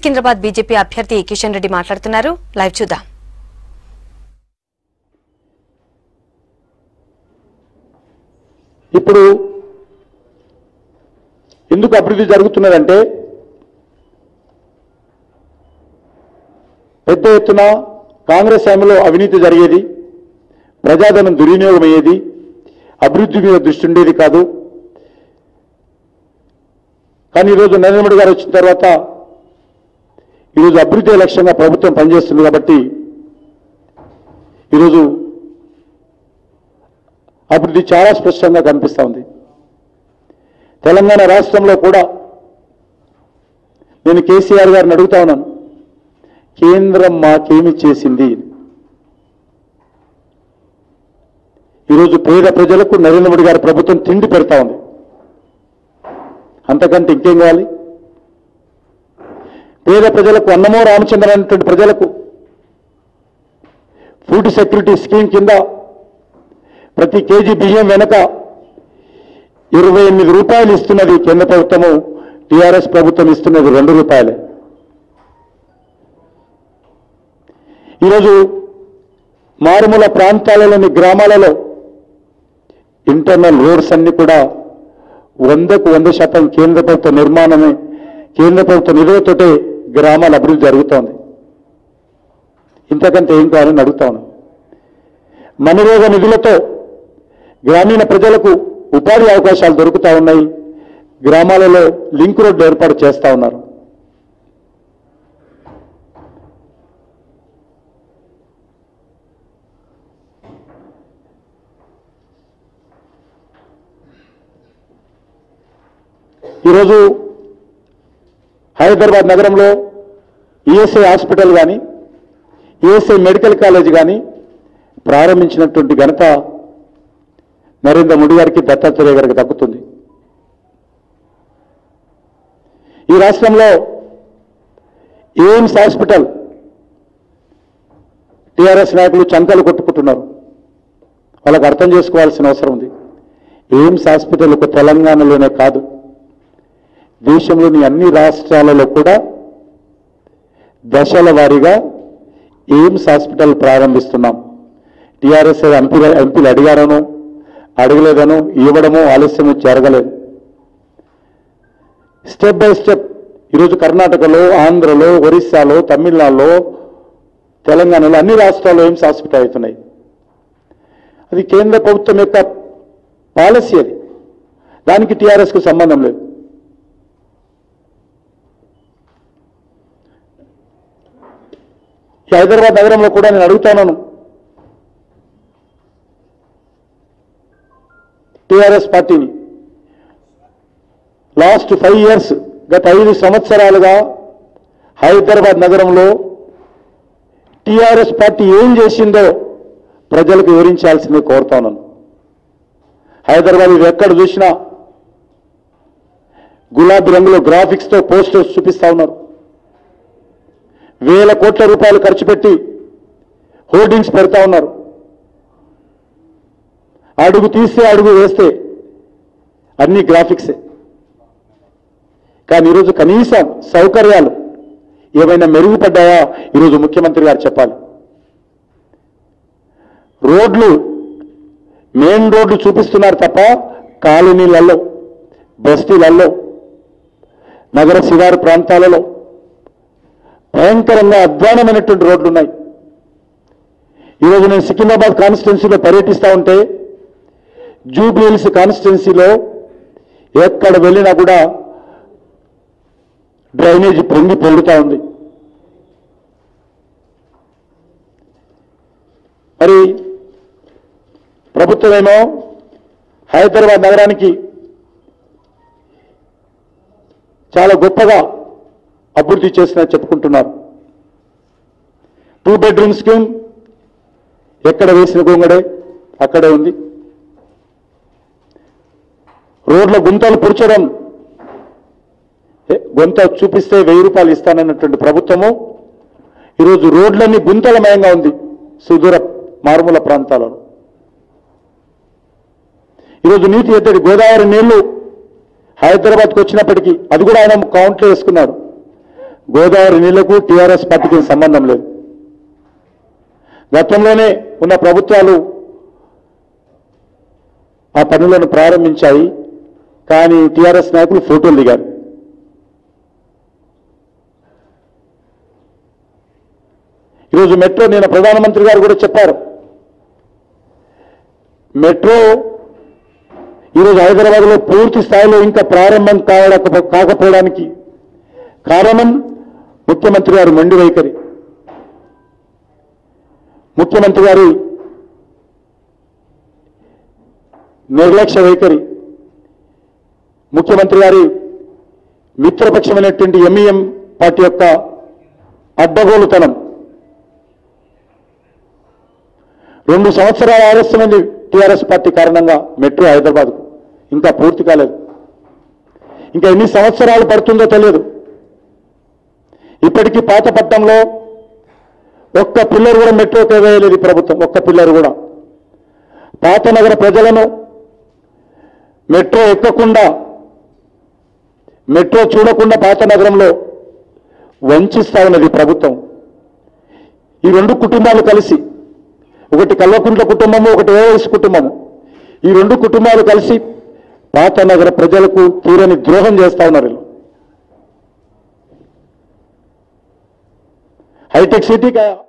Secunderabad BJP అభ్యర్థి కిషన్ రెడ్డి మాట్లాడుతున్నారు live చూద్దాం ఇప్పుడు ఎందుకు అభివృద్ధి జరుగుతున్నదంటే పెద్ద ఎత్తున కాంగ్రెస్ హయాంలో అవినీతి జరిగేది ప్రజాధనం దుర్వినియోగం అయ్యేది అభివృద్ధి మీద దృష్టి ఉండేది కాదు కానీ ఈరోజు నరేంద్ర మోడీ గారు వచ్చిన తర్వాత ఈరోజు అభివృద్ధి లక్ష్యంగా ప్రభుత్వం పనిచేస్తుంది కాబట్టి ఈరోజు అభివృద్ధి చాలా స్పష్టంగా కనిపిస్తూ ఉంది తెలంగాణ రాష్ట్రంలో కూడా నేను కేసీఆర్ గారిని అడుగుతా ఉన్నాను కేంద్రం మాకేమి చేసింది ఈరోజు పేద ప్రజలకు నరేంద్ర మోడీ గారి ప్రభుత్వం తిండి పెడతా ఉంది అంతకంటే ఇంకేం కావాలి పేద ప్రజలకు అన్నమో రామచంద్ర అనేటువంటి ప్రజలకు ఫుడ్ సెక్యూరిటీ స్కీమ్ కింద ప్రతి కేజీ బియ్యం వెనక ఇరవై ఎనిమిది రూపాయలు ఇస్తున్నది కేంద్ర ప్రభుత్వము టీఆర్ఎస్ ప్రభుత్వం ఇస్తున్నది రెండు రూపాయలే ఈరోజు మారుమూల ప్రాంతాలలోని గ్రామాలలో ఇంటర్నల్ రోడ్స్ అన్ని కూడా వందకు వంద శాతం కేంద్ర ప్రభుత్వ నిర్మాణమే కేంద్ర ప్రభుత్వ నిధులతోటే గ్రామాల అభివృద్ధి జరుగుతోంది ఇంతకంటే ఏం కావాలని అడుగుతాను మనరేగ నిధులతో గ్రామీణ ప్రజలకు ఉపాధి అవకాశాలు దొరుకుతా ఉన్నాయి గ్రామాలలో లింక్ రోడ్డు ఏర్పాటు చేస్తా ఉన్నారు ఈరోజు హైదరాబాద్ నగరంలో ఈఎస్ఐ హాస్పిటల్ కానీ ఈఎస్ఐ మెడికల్ కాలేజ్ కానీ ప్రారంభించినటువంటి ఘనత నరేంద్ర మోడీ గారికి దత్తాత్రేయ గారికి దక్కుతుంది ఈ రాష్ట్రంలో ఎయిమ్స్ హాస్పిటల్ టీఆర్ఎస్ నాయకులు చంకలు కొట్టుకుంటున్నారు వాళ్ళకు అర్థం చేసుకోవాల్సిన అవసరం ఉంది ఎయిమ్స్ హాస్పిటల్ ఒక తెలంగాణలోనే కాదు దేశంలోని అన్ని రాష్ట్రాలలో కూడా దశల వారీగా ఎయిమ్స్ హాస్పిటల్ ప్రారంభిస్తున్నాం టీఆర్ఎస్ ఎంపీ ఎంపీలు అడిగారనో అడగలేదనో ఇవ్వడమో ఆలస్యము జరగలేదు స్టెప్ బై స్టెప్ ఈరోజు కర్ణాటకలో ఆంధ్రలో ఒరిస్సాలో తమిళనాడులో తెలంగాణలో అన్ని రాష్ట్రాల్లో ఎయిమ్స్ హాస్పిటల్ అవుతున్నాయి అది కేంద్ర ప్రభుత్వం యొక్క పాలసీ అది దానికి టీఆర్ఎస్కు సంబంధం లేదు ఈ హైదరాబాద్ నగరంలో కూడా నేను అడుగుతాను టీఆర్ఎస్ పార్టీని లాస్ట్ ఫైవ్ ఇయర్స్ గత ఐదు సంవత్సరాలుగా హైదరాబాద్ నగరంలో టీఆర్ఎస్ పార్టీ ఏం చేసిందో ప్రజలకు వివరించాల్సిందే కోరుతాను హైదరాబాద్ ఇది ఎక్కడ చూసినా గులాబీ రంగులో గ్రాఫిక్స్తో పోస్టర్స్ చూపిస్తా ఉన్నారు వేల కోట్ల రూపాయలు ఖర్చు పెట్టి హోర్డింగ్స్ పెడతా ఉన్నారు అడుగు తీస్తే అడుగు వేస్తే అన్ని గ్రాఫిక్సే కానీ ఈరోజు కనీసం సౌకర్యాలు ఏమైనా మెరుగుపడ్డాయా ఈరోజు ముఖ్యమంత్రి గారు చెప్పాలి రోడ్లు మెయిన్ రోడ్లు చూపిస్తున్నారు తప్ప కాలనీలలో బస్తీలలో నగర శివారు ప్రాంతాలలో భయంకరంగా అధ్వానమైనటువంటి రోడ్లు ఉన్నాయి ఈరోజు నేను సికింద్రాబాద్ కాన్స్టిట్యున్సీలో పర్యటిస్తూ ఉంటే జూబ్లీ హిల్స్ కాన్స్టిట్యున్సీలో ఎక్కడ వెళ్ళినా కూడా డ్రైనేజ్ పొంగి పొంగుతా ఉంది మరి ప్రభుత్వమేమో హైదరాబాద్ నగరానికి చాలా గొప్పగా అభివృద్ధి చేసినట్టు చెప్పుకుంటున్నారు టూ బెడ్రూమ్ స్కీమ్ ఎక్కడ వేసిన గొంగడే అక్కడే ఉంది రోడ్ల గుంతలు పురచడం ఏ, గుంత చూపిస్తే వెయ్యి రూపాయలు ఇస్తానన్నటువంటి ప్రభుత్వము ఈరోజు రోడ్లన్నీ గుంతలమయంగా ఉంది సుదూర మారుమూల ప్రాంతాలలో ఈరోజు నీటి ఎద్దడి గోదావరి నీళ్లు హైదరాబాద్కి వచ్చినప్పటికీ అది కూడా ఆయన కౌంట్లో వేసుకున్నాడు గోదావరి నీళ్లకు టీఆర్ఎస్ పార్టీకి సంబంధం లేదు గతంలోనే ఉన్న ప్రభుత్వాలు ఆ పనులను ప్రారంభించాయి కానీ టీఆర్ఎస్ నాయకులు ఫోటోలు దిగారు ఈరోజు మెట్రో నేను ప్రధానమంత్రి గారు కూడా చెప్పారు మెట్రో ఈరోజు హైదరాబాద్లో పూర్తి స్థాయిలో ఇంకా ప్రారంభం కావడక కాకపోవడానికి కారణం ముఖ్యమంత్రి గారు మొండి వైఖరి ముఖ్యమంత్రి గారి నిర్లక్ష్య వైఖరి ముఖ్యమంత్రి గారి మిత్రపక్షమైనటువంటి ఎంఈఎం పార్టీ యొక్క అడ్డగోలుతనం రెండు సంవత్సరాల ఆలస్యమైంది టీఆర్ఎస్ పార్టీ కారణంగా మెట్రో హైదరాబాద్ ఇంకా పూర్తి కాలేదు ఇంకా ఎన్ని సంవత్సరాలు పడుతుందో తెలియదు ఇప్పటికీ పాత పట్టణంలో ఒక్క పిల్లర్ కూడా మెట్రోకి వేయలేదు ఈ ప్రభుత్వం ఒక్క పిల్లర్ కూడా పాత నగర ప్రజలను మెట్రో ఎక్కకుండా మెట్రో చూడకుండా పాత నగరంలో వంచిస్తా ఉన్నది ఈ ప్రభుత్వం ఈ రెండు కుటుంబాలు కలిసి ఒకటి కల్వకుంట్ల కుటుంబము ఒకటి ఓవైస్ కుటుంబము ఈ రెండు కుటుంబాలు కలిసి పాత నగర ప్రజలకు తీరని ద్రోహం చేస్తా ఉన్నారు వీళ్ళు. హైటెక్ సిటీకి